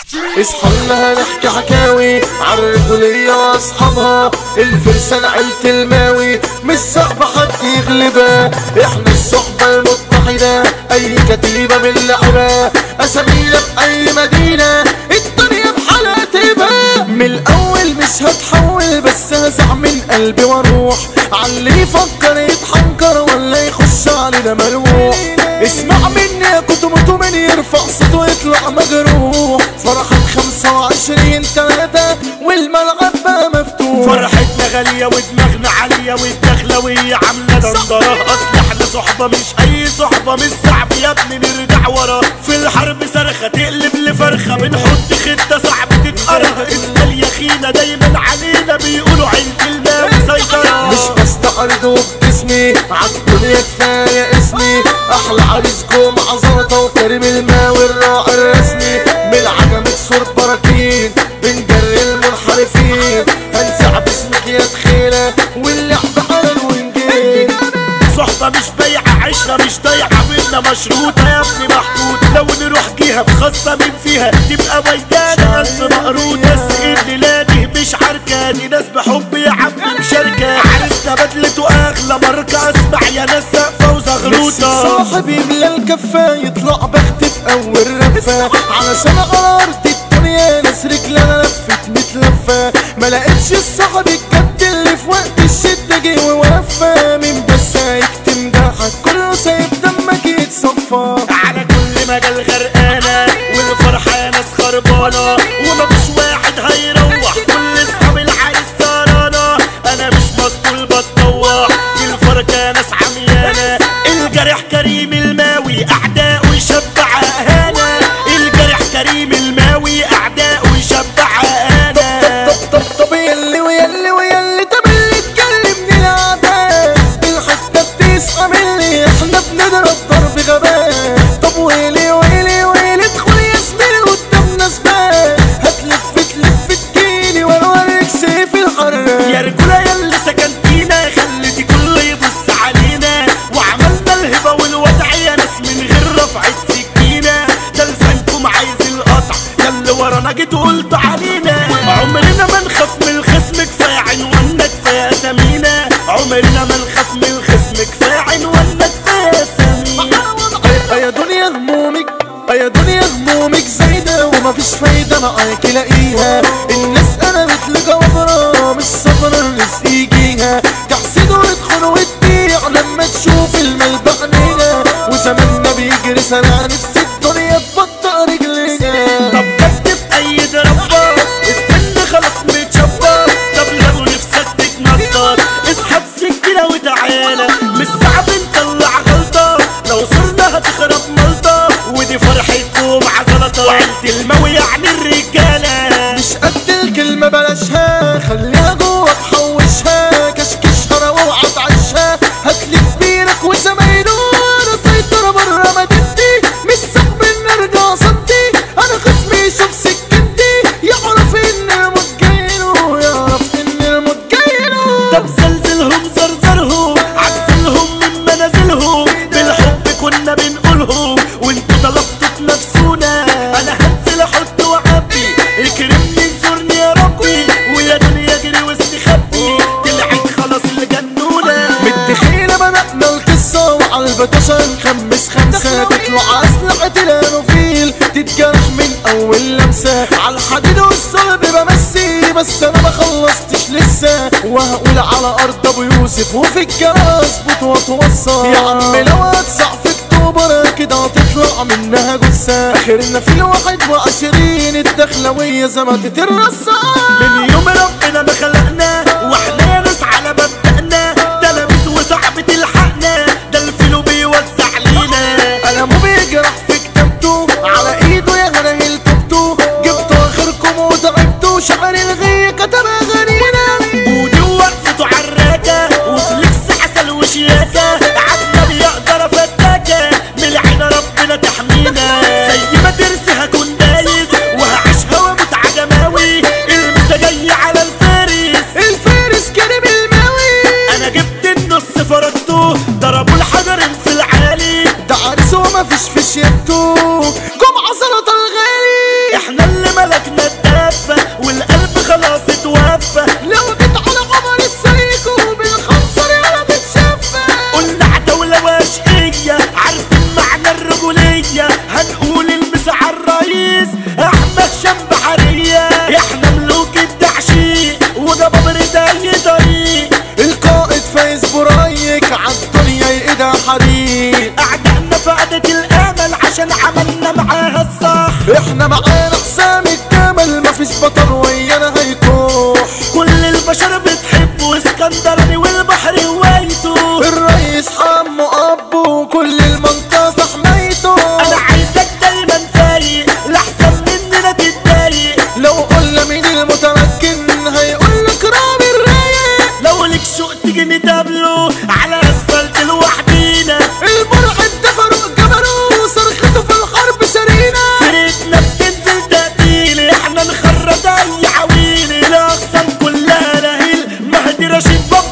اصحى لنا هنحكي حكاوي عن الرجولية واصحابها الفرسان عيلة الماوي مش صعب حد يغلبها احنا الصحبة المتحدة اي كتيبة من اللعبة اسامينا في اي مدينة الدنيا بحالها تبقى من الاول مش هتحول بس هزع من قلبي واروح عاللي يفكر يتحنكر ولا يخش علينا ملوح اسمع مني يا كتمته من يرفع صوته ويطلع مجروح فرحة خمسة وعشرين تلاتة والملعب بقى مفتوح فرحتنا غالية ودماغنا عالية والدخلوية عاملة دندرة أصل احنا صحبة مش أي صحبة مش صعب يا ابني نرجع ورا في الحرب صرخة تقلب لفرخة بنحط خطة صعب تتقرا اسأل يا خينا دايما علينا بيقولوا عيلة الماء مسيطرة مش بستعرض بجسمي عالدنيا كفاية اسمي احلى عريس جمعة زلطة وكريم الماوي الراعي الرسمي من العجمة سور براكين بنجري المنحرفين هنزع باسمك يا تخيلة واللعب على الوينجين صحبة مش بايعة عشرة مش ضايعة منا مشروطة يا ابني محطوط لو نروح جهة بخاصة من فيها تبقى ميدانة ألف مقروط بس الليلة دي مش عركة دي ناس بحب يا عم مشاركة عرسنا بدلته أغلى ماركة اسمع يا ناس سقفة نفسي وزغروطة صاحب يملى الكفة يطلع بخت في اول رفة علشان على ارض الدنيا ناس رجلها لفت متلفة ما لقيتش الصاحب الجد اللي في وقت الشدة جه ووفى من بس هيكتم جرحك كله سايب دمك يتصفى على كل مجال غرقانة والفرحة يا ناس خربانة ومفيش واحد هيروح كل اصحاب العريس سهرانة انا مش مسطول بتطوع الفرقة يا ناس عميانة الجرح كريم الماوي اعداءه يشبع اهانة الجرح كريم الماوي اعداءه يشبع اهانة طب طب طب يلي ويلي ويلي طب اللي تكلمني العداء الحتة بتسقى مني احنا بنضرب ضرب غباء طب ويلي ويلي ويلي ادخل يا زميلي قدامنا سباق هتلف تلف تجيلي وانا اوريك سيف الحراق يا رجولة يلي سكنتينا خليتي كله يبص علينا وعملنا الهبة والوضع يا ناس من غير رفعة سكينة ده لسانكم عايز القطع يلي ورانا جيت وقلت علينا عمرنا ما نخاف من الخصم كفاية عنواننا كفاية اسامينا عمرنا ما نخاف من الخصم كفاية عنواننا كفاية اسامينا يا- يا دنيا همومك يا دنيا همومك زايدة ومفيش فايدة معاك لاقيها الناس انا مثل جبرة مش صبرة الرزق يجيها تحسد وتدخل وتبيع لما تشوف المال بعينيها وزماننا بيجري سنة نفس الدنيا تبطأ رجليها طب كتف اي ضربة استنى خلاص متشبر طب لو نفسك تتنطط اسحب سكينة وتعالى مش صعب نطلع غلطة لو صرنا هتخرب ملطة ودي فرحتكم عزلطة وعيلة الموي يعني الرجالة مش قد الكلمة بلاشها خليها جوه تحوشها كشكشها روعة تعيشها هاتلي كبيرك وزمايله انا سيطرة برا مدينتي مش صعب ان ارجع صمتي انا خصمي يشوف سكنتي يعرف ان الموت جايله يعرف ان الموت جايله طب زلزلهم زرزرهم عزلهم من منازلهم بالحب كنا بنقولهم وانتوا طلبتوا تنافسونا انا هنزل احط وعبي اكرمني انصرني يا ربي ويا دنيا جري واستخبي طلعت خلاص اللي جنونا متخيلة بدأنا القصة وعلى البطشة نخمس خمسة تطلع أسلحة الأنوفيل تتجرح من أول لمسة على الحديد والصلب بمسي بس أنا ما خلصتش لسه وهقول على أرض أبو يوسف وفي الجرى أظبط وأتوصى يا عم لو هتسع في أكتوبر كده هتطلع منها جثة آخرنا في الواحد وعشرين الدخلوية زمتت الرصاص من يوم ربنا ما خلقنا واحنا ناس على مبدأنا ده لابس وصعب تلحقنا ده الفيلو بيوزع لينا قلمه بيجرح في كتابته على ايده يا غنى توبته جبتوا اخركم وتعبتوا شعر الغي كتب اغانينا ودي وقفته عراكة وفليكس عسل وشياكة عدنا بيقدر فتاكة من العين ربنا تحمينا زي ما ترسي هكون دايس وهعيشها واموت عجماوي المسا جاي على الفارس احنا معانا حسام الجمل مفيش بطل ويانا هيكوح كل البشر بتحبه اسكندراني والبحر هوايته الرئيس حمو ابو وكل المنطقة حمايته انا عايزك دايما فايق لحسن مننا تتضايق لو قلنا مين المتمكن هيقولك رامي الرايق لو ليك شوق تيجي نتقابله على اسفلت لوحدينا المرعب ده فاروق جبروه صرخته في الحرب سرينا فرقتنا بتنزل تقتيل احنا نخرج اي عويل الاقسام كلها نهيل مهدي رشيد بابا